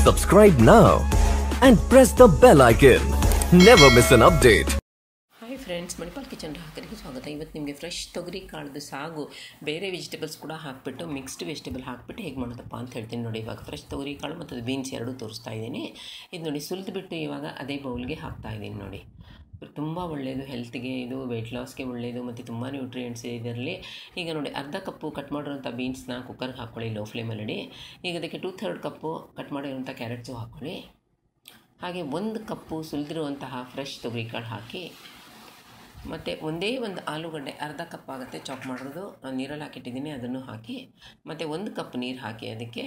Subscribe now and press the bell icon. Never miss an update. Hi friends Manipal kitchen ಗ್ರಾಹಕರಿಗೆ ಸ್ವಾಗತ ಇವತ್ತು ನಿಮಗೆ fresh ತೊಗರಿ ಕಾಳ್ದು ಸಾಗು ಬೇರೆ ವೆಜಿಟೇಬಲ್ಸ್ ಕೂಡ ಹಾಕಿಬಿಟ್ಟು ಮಿಕ್ಸ್ಡ್ ವೆಜಿಟೇಬಲ್ ಹಾಕಿಬಿಟ್ಟು ಹೇಗೆ ಮಾಡೋದಪ್ಪ ಅಂತ ಹೇಳ್ತೀನಿ ನೋಡಿ ಇವಾಗ ಫ್ರೆಶ್ ತೊಗರಿ ಕಾಳು ಮತ್ತು ಬೀನ್ಸ್ ಎರಡೂ ತೋರಿಸ್ತಾ ಇದ್ದೀನಿ ಇದು ನೋಡಿ ಸುಲಿದ್ಬಿಟ್ಟು ಇವಾಗ ಅದೇ ಬೌಲ್ಗೆ ಹಾಕ್ತಾ ಇದ್ದೀನಿ ನೋಡಿ ತುಂಬ ಒಳ್ಳೆಯದು ಹೆಲ್ತ್ಗೆ ಇದು ವೆಯ್ಟ್ ಲಾಸ್ಗೆ ಒಳ್ಳೆಯದು ಮತ್ತು ತುಂಬ ನ್ಯೂಟ್ರಿಯೆಂಟ್ಸ್ ಇದೆ ಇದರಲ್ಲಿ ಈಗ ನೋಡಿ ಅರ್ಧ ಕಪ್ಪು ಕಟ್ ಮಾಡಿರೋಂಥ ಬೀನ್ಸ್ನ ಕುಕ್ಕರ್ಗೆ ಹಾಕ್ಕೊಳ್ಳಿ ಲೋ ಫ್ಲೇಮಲ್ಲಿ ಈಗ ಅದಕ್ಕೆ ಟೂ ಥರ್ಡ್ ಕಪ್ಪು ಕಟ್ ಮಾಡಿರೋಂಥ ಕ್ಯಾರೆಟ್ಸು ಹಾಕ್ಕೊಳ್ಳಿ ಹಾಗೆ ಒಂದು ಕಪ್ಪು ಸುಲಿದಿರುವಂತಹ ಫ್ರೆಶ್ ತೊಗರಿಕಾಳು ಹಾಕಿ ಮತ್ತು ಒಂದೇ ಒಂದು ಆಲೂಗಡ್ಡೆ ಅರ್ಧ ಕಪ್ ಆಗುತ್ತೆ ಚಾಪ್ ಮಾಡೋದು ನಾನು ನೀರಲ್ಲಿ ಹಾಕಿಟ್ಟಿದ್ದೀನಿ ಅದನ್ನು ಹಾಕಿ ಮತ್ತು ಒಂದು ಕಪ್ ನೀರು ಹಾಕಿ ಅದಕ್ಕೆ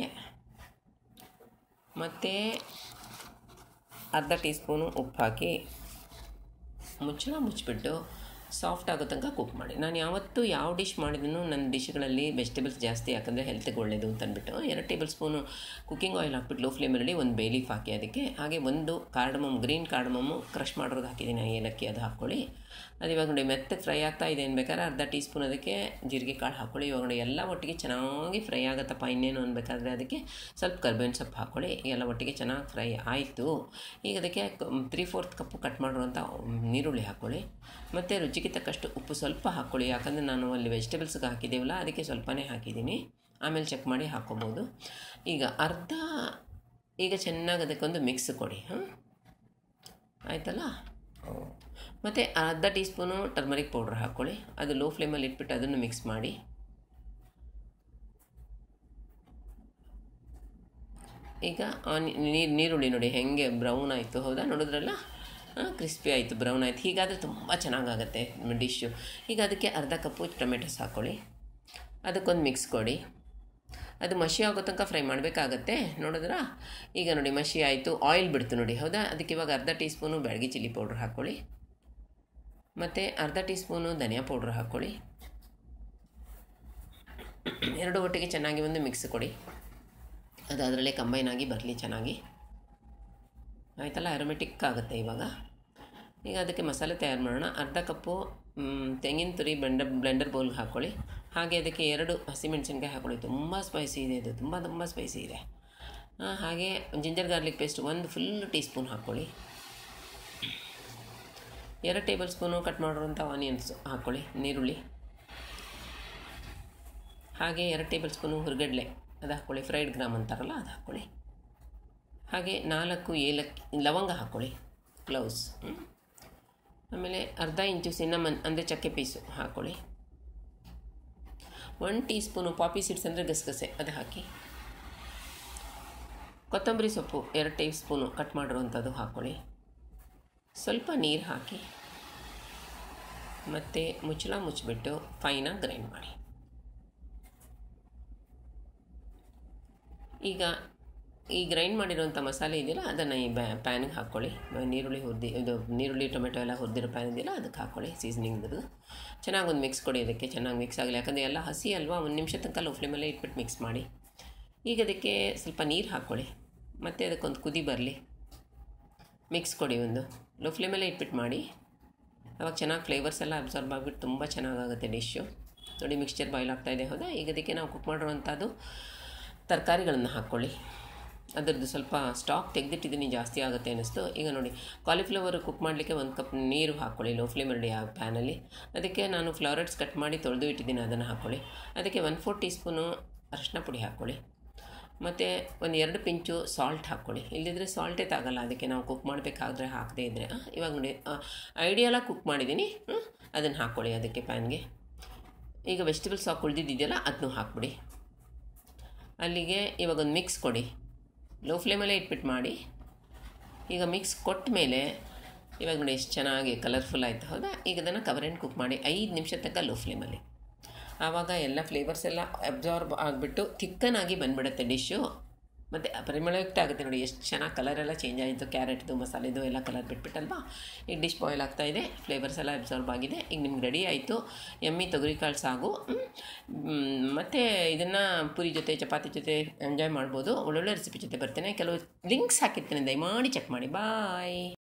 ಮತ್ತು ಅರ್ಧ ಟೀ ಸ್ಪೂನು ಉಪ್ಪು ಹಾಕಿ ಮುಚ್ಚಳ ಮುಚ್ಚಿಬಿಟ್ಟು ಸಾಫ್ಟ್ ಆಗೋ ತನಕ ಕುಕ್ ಮಾಡಿ ನಾನು ಯಾವತ್ತೂ ಯಾವ ಡಿಶ್ ಮಾಡಿದ್ರು ನನ್ನ ಡಿಶ್ಗಳಲ್ಲಿ ವೆಜಿಟೇಬಲ್ಸ್ ಜಾಸ್ತಿ ಯಾಕಂದರೆ ಹೆಲ್ತ್ಗೆ ಒಳ್ಳೆಯದು ಅಂತ ಅಂದ್ಬಿಟ್ಟು ಎರಡು ಟೇಬಲ್ ಸ್ಪೂನು ಕುಕ್ಕಿಂಗ್ ಆಯಿಲ್ ಹಾಕ್ಬಿಟ್ಟು ಲೋ ಫ್ಲೇಮಲ್ಲಿ ಒಂದು ಬೇಲೀಫ್ ಹಾಕಿ ಅದಕ್ಕೆ ಹಾಗೆ ಒಂದು ಕಾರ್ಡಮಮ್ ಗ್ರೀನ್ ಕಾರ್ಡಮಮ್ಮು ಕ್ರಷ್ ಮಾಡಿರೋದು ಹಾಕಿದ್ದೀನಿ ಏಲಕ್ಕಿ ಅದು ಹಾಕ್ಕೊಳ್ಳಿ ಅದು ಇವಾಗ ನೋಡಿ ಮೆತ್ತಗೆ ಫ್ರೈ ಆಗ್ತಾ ಇದೆ ಅನ್ಬೇಕಾದ್ರೆ ಅರ್ಧ ಟೀ ಸ್ಪೂನ್ ಅದಕ್ಕೆ ಜೀರಿಗೆ ಕಾಳು ಹಾಕ್ಕೊಳ್ಳಿ ಇವಾಗ ನೋಡಿ ಎಲ್ಲ ಒಟ್ಟಿಗೆ ಚೆನ್ನಾಗಿ ಫ್ರೈ ಆಗುತ್ತಪ್ಪ ಇನ್ನೇನು ಅನ್ಬೇಕಾದ್ರೆ ಅದಕ್ಕೆ ಸ್ವಲ್ಪ ಕರ್ಬೇವಿನ ಸೊಪ್ಪು ಹಾಕ್ಕೊಳ್ಳಿ ಎಲ್ಲ ಒಟ್ಟಿಗೆ ಚೆನ್ನಾಗಿ ಫ್ರೈ ಆಯಿತು ಈಗ ಅದಕ್ಕೆ ತ್ರೀ ಫೋರ್ತ್ ಕಪ್ಪು ಕಟ್ ಮಾಡಿರುವಂಥ ನೀರುಳ್ಳಿ ಹಾಕ್ಕೊಳ್ಳಿ ಮತ್ತು ರುಚಿಗೆ ತಕ್ಕಷ್ಟು ಉಪ್ಪು ಸ್ವಲ್ಪ ಹಾಕ್ಕೊಳ್ಳಿ ಯಾಕಂದರೆ ನಾನು ಅಲ್ಲಿ ವೆಜಿಟೇಬಲ್ಸ್ಗೆ ಹಾಕಿದ್ದೀವಲ್ಲ ಅದಕ್ಕೆ ಸ್ವಲ್ಪನೇ ಹಾಕಿದ್ದೀನಿ ಆಮೇಲೆ ಚೆಕ್ ಮಾಡಿ ಹಾಕ್ಕೊಬೋದು ಈಗ ಅರ್ಧ ಈಗ ಚೆನ್ನಾಗಿ ಅದಕ್ಕೊಂದು ಮಿಕ್ಸ್ ಕೊಡಿ ಹಾಂ ಆಯ್ತಲ್ಲ ಮತ್ತು ಅರ್ಧ ಟೀ ಸ್ಪೂನು ಟರ್ಮರಿಕ್ ಪೌಡ್ರ್ ಹಾಕ್ಕೊಳ್ಳಿ ಅದು ಲೋ ಫ್ಲೇಮಲ್ಲಿ ಇಟ್ಬಿಟ್ಟು ಅದನ್ನು ಮಿಕ್ಸ್ ಮಾಡಿ ಈಗ ಆ ನೀರು ನೀರುಳ್ಳಿ ನೋಡಿ ಹೆಂಗೆ ಬ್ರೌನ್ ಆಯಿತು ಹೌದಾ ನೋಡಿದ್ರಲ್ಲ ಕ್ರಿಸ್ಪಿ ಆಯಿತು ಬ್ರೌನ್ ಆಯಿತು ಹೀಗಾದರೆ ತುಂಬ ಚೆನ್ನಾಗಾಗತ್ತೆ ಡಿಶ್ಶು ಈಗ ಅದಕ್ಕೆ ಅರ್ಧ ಕಪ್ಪು ಟೊಮೆಟೊಸ್ ಹಾಕ್ಕೊಳ್ಳಿ ಅದಕ್ಕೊಂದು ಮಿಕ್ಸ್ ಕೊಡಿ ಅದು ಮಸಿ ಆಗೋ ತನಕ ಫ್ರೈ ಮಾಡಬೇಕಾಗತ್ತೆ ನೋಡಿದ್ರಾ ಈಗ ನೋಡಿ ಮಸಿ ಆಯಿತು ಆಯಿಲ್ ಬಿಡ್ತು ನೋಡಿ ಹೌದಾ ಅದಕ್ಕೆ ಇವಾಗ ಅರ್ಧ ಟೀ ಸ್ಪೂನು ಬೆಳಗ್ಗೆ ಚಿಲ್ಲಿ ಪೌಡ್ರ್ ಹಾಕ್ಕೊಳ್ಳಿ ಮತ್ತು ಅರ್ಧ ಟೀ ಸ್ಪೂನು ಧನಿಯಾ ಪೌಡ್ರ್ ಹಾಕ್ಕೊಳ್ಳಿ ಎರಡು ಒಟ್ಟಿಗೆ ಚೆನ್ನಾಗಿ ಒಂದು ಮಿಕ್ಸ್ ಕೊಡಿ ಅದು ಅದರಲ್ಲೇ ಕಂಬೈನ್ ಆಗಿ ಬರಲಿ ಚೆನ್ನಾಗಿ ಆಯಿತಲ್ಲ ಅರೋಮೆಟಿಕ್ ಆಗುತ್ತೆ ಇವಾಗ ಈಗ ಅದಕ್ಕೆ ಮಸಾಲೆ ತಯಾರು ಮಾಡೋಣ ಅರ್ಧ ಕಪ್ಪು ತೆಂಗಿನ ತುರಿ ಬ್ಲೆಂಡರ್ ಬ್ಲೆಂಡರ್ ಬೌಲ್ಗೆ ಹಾಕ್ಕೊಳ್ಳಿ ಹಾಗೆ ಅದಕ್ಕೆ ಎರಡು ಹಸಿಮೆಣಸಿನ್ಕಾಯಿ ಹಾಕ್ಕೊಳ್ಳಿ ತುಂಬ ಸ್ಪೈಸಿ ಇದೆ ಇದು ತುಂಬ ತುಂಬ ಸ್ಪೈಸಿ ಇದೆ ಹಾಗೆ ಜಿಂಜರ್ ಗಾರ್ಲಿಕ್ ಪೇಸ್ಟ್ ಒಂದು ಫುಲ್ ಟೀ ಸ್ಪೂನ್ ಹಾಕ್ಕೊಳ್ಳಿ ಎರಡು ಟೇಬಲ್ ಸ್ಪೂನು ಕಟ್ ಮಾಡಿರುವಂಥ ಆನಿಯನ್ಸ್ ಹಾಕ್ಕೊಳ್ಳಿ ನೀರುಳ್ಳಿ ಹಾಗೆ ಎರಡು ಟೇಬಲ್ ಸ್ಪೂನು ಹುರ್ಗಡ್ಲೆ ಅದು ಹಾಕ್ಕೊಳ್ಳಿ ಫ್ರೈಡ್ ಗ್ರಾಮ್ ಅಂತಾರಲ್ಲ ಅದು ಹಾಕ್ಕೊಳ್ಳಿ ಹಾಗೆ ನಾಲ್ಕು ಏಲಕ್ಕಿ ಲವಂಗ ಹಾಕ್ಕೊಳ್ಳಿ ಕ್ಲೌಸ್ ಆಮೇಲೆ ಅರ್ಧ ಇಂಚು ಸಿನ್ನಮನ್ ಅಂದರೆ ಚಕ್ಕೆ ಪೀಸು ಹಾಕ್ಕೊಳ್ಳಿ one teaspoon poppy seeds ಅಂದರೆ ಗಸಗಸೆ ಅದು ಹಾಕಿ ಕೊತ್ತಂಬರಿ ಸೊಪ್ಪು ಎರಡು ಟೀ ಸ್ಪೂನು ಕಟ್ ಮಾಡಿರುವಂಥದ್ದು ಹಾಕ್ಕೊಳ್ಳಿ ಸ್ವಲ್ಪ ನೀರು ಹಾಕಿ ಮತ್ತು ಮುಚ್ಚಳ ಮುಚ್ಚಿಬಿಟ್ಟು ಫೈನಾಗಿ ಗ್ರೈಂಡ್ ಮಾಡಿ ಈಗ ಈ ಗ್ರೈಂಡ್ ಮಾಡಿರೋಂಥ ಮಸಾಲೆ ಇದೆಯಲ್ಲ ಅದನ್ನು ಈ ಬ್ಯಾ ಪ್ಯಾನಿಗೆ ಹಾಕ್ಕೊಳ್ಳಿ ನೀರುಳ್ಳಿ ಹುರಿದು ಇದು ನೀರುಳ್ಳಿ ಟೊಮೆಟೊ ಎಲ್ಲ ಹುರಿದಿರೋ ಪ್ಯಾನ್ ಇದೆಯಲ್ಲ ಅದಕ್ಕೆ ಹಾಕ್ಕೊಳ್ಳಿ ಸೀಸನಿಂಗ್ದು ಚೆನ್ನಾಗಿ ಒಂದು ಮಿಕ್ಸ್ ಕೊಡಿ ಅದಕ್ಕೆ ಚೆನ್ನಾಗಿ ಮಿಕ್ಸ್ ಆಗಲಿ ಯಾಕಂದರೆ ಎಲ್ಲ ಹಸಿ ಅಲ್ವಾ ಒಂದು ನಿಮಿಷ ತನಕ ಲೋ ಫ್ಲೇಮಲ್ಲೇ ಇಟ್ಬಿಟ್ಟು ಮಿಕ್ಸ್ ಮಾಡಿ ಈಗ ಅದಕ್ಕೆ ಸ್ವಲ್ಪ ನೀರು ಹಾಕ್ಕೊಳ್ಳಿ ಮತ್ತು ಅದಕ್ಕೊಂದು ಕುದಿ ಬರಲಿ ಮಿಕ್ಸ್ ಕೊಡಿ ಒಂದು ಲೋ ಫ್ಲೇಮಲ್ಲೇ ಇಟ್ಬಿಟ್ಟು ಮಾಡಿ ಅವಾಗ ಚೆನ್ನಾಗಿ ಫ್ಲೇವರ್ಸ್ ಎಲ್ಲ ಅಬ್ಸರ್ವ್ ಆಗಿಬಿಟ್ಟು ತುಂಬ ಚೆನ್ನಾಗಾಗುತ್ತೆ ಡಿಶ್ಶು ನೋಡಿ ಮಿಕ್ಸ್ಚರ್ ಬಾಯ್ಲ್ ಆಗ್ತಾಯಿದೆ ಹೌದಾ ಈಗ ಅದಕ್ಕೆ ನಾವು ಕುಕ್ ಮಾಡಿರುವಂಥದ್ದು ತರಕಾರಿಗಳನ್ನು ಹಾಕ್ಕೊಳ್ಳಿ ಅದರದ್ದು ಸ್ವಲ್ಪ ಸ್ಟಾಕ್ ತೆಗೆದಿಟ್ಟಿದ್ದೀನಿ ಜಾಸ್ತಿ ಆಗುತ್ತೆ ಅನ್ನಿಸ್ತು ಈಗ ನೋಡಿ ಕಾಲಿಫ್ಲವರ್ ಕುಕ್ ಮಾಡಲಿಕ್ಕೆ ಒಂದು ಕಪ್ ನೀರು ಹಾಕ್ಕೊಳ್ಳಿ ಲೋ ಫ್ಲೇಮಲ್ಲಿ ಆ ಪ್ಯಾನಲ್ಲಿ ಅದಕ್ಕೆ ನಾನು ಫ್ಲವರೆಟ್ಸ್ ಕಟ್ ಮಾಡಿ ತೊಳೆದು ಇಟ್ಟಿದ್ದೀನಿ ಅದನ್ನು ಹಾಕ್ಕೊಳ್ಳಿ ಅದಕ್ಕೆ ಒನ್ ಫೋರ್ ಟೀ ಸ್ಪೂನು ಅರಶಿನ ಪುಡಿ ಹಾಕ್ಕೊಳ್ಳಿ ಮತ್ತು ಒಂದು ಎರಡು ಪಿಂಚು ಸಾಲ್ಟ್ ಹಾಕ್ಕೊಳ್ಳಿ ಇಲ್ಲದಿದ್ದರೆ ಸಾಲ್ಟೇ ತಾಗಲ್ಲ ಅದಕ್ಕೆ ನಾವು ಕುಕ್ ಮಾಡಬೇಕಾದ್ರೆ ಹಾಕದೇ ಇದ್ದರೆ ಇವಾಗ ನೋಡಿ ಐಡಿಯಲಾಗಿ ಕುಕ್ ಮಾಡಿದ್ದೀನಿ ಅದನ್ನು ಹಾಕ್ಕೊಳ್ಳಿ ಅದಕ್ಕೆ ಪ್ಯಾನ್ಗೆ ಈಗ ವೆಜಿಟೇಬಲ್ಸ್ ಸಾಕು ಉಳಿದಿದೆಯಲ್ಲ ಅದನ್ನು ಹಾಕ್ಬಿಡಿ ಅಲ್ಲಿಗೆ ಇವಾಗ ಒಂದು ಮಿಕ್ಸ್ ಕೊಡಿ ಲೋ ಫ್ಲೇಮಲ್ಲೇ ಇಟ್ಬಿಟ್ಟು ಮಾಡಿ ಈಗ ಮಿಕ್ಸ್ ಕೊಟ್ಟ ಮೇಲೆ ಇವಾಗ ನೋಡಿ ಎಷ್ಟು ಚೆನ್ನಾಗಿ ಕಲರ್ಫುಲ್ ಆಯಿತು ಹೌದಾ ಈಗ ಅದನ್ನು ಕವರ್ ಆ್ಯಂಡ್ ಕುಕ್ ಮಾಡಿ ಐದು ನಿಮಿಷ ತನಕ ಲೋ ಫ್ಲೇಮಲ್ಲಿ ಆವಾಗ ಎಲ್ಲ ಫ್ಲೇವರ್ಸ್ ಎಲ್ಲ ಅಬ್ಸಾರ್ಬ್ ಆಗಿಬಿಟ್ಟು ಥಿಕ್ಕನಾಗಿ ಬಂದುಬಿಡುತ್ತೆ ಡಿಶ್ಶು ಮತ್ತು ಪರಿಮಳಯುಕ್ತ ಆಗುತ್ತೆ ನೋಡಿ ಎಷ್ಟು ಚೆನ್ನಾಗಿ ಕಲರೆಲ್ಲ ಚೇಂಜ್ ಆಯಿತು ಕ್ಯಾರೆಟ್ದು ಮಸಾಲೆದು ಎಲ್ಲ ಕಲರ್ ಬಿಟ್ಬಿಟ್ಟಲ್ವಾ ಈಗ ಡಿಶ್ ಬಾಯ್ಲ್ ಆಗ್ತಾಯಿದೆ ಫ್ಲೇವರ್ಸ್ ಎಲ್ಲ ಅಬ್ಸಾರ್ಬ್ ಆಗಿದೆ ಈಗ ನಿಮ್ಗೆ ರೆಡಿ ಆಯಿತು ಎಮ್ಮಿ ತೊಗರಿಕಾಳು ಸಾಗು ಮತ್ತು ಇದನ್ನು ಪೂರಿ ಜೊತೆ ಚಪಾತಿ ಜೊತೆ ಎಂಜಾಯ್ ಮಾಡ್ಬೋದು ಒಳ್ಳೊಳ್ಳೆ ರೆಸಿಪಿ ಜೊತೆ ಬರ್ತೇನೆ ಕೆಲವು ಲಿಂಕ್ಸ್ ಹಾಕಿರ್ತೀನಿ ದಯಮಾಡಿ ಚೆಕ್ ಮಾಡಿ ಬಾಯ್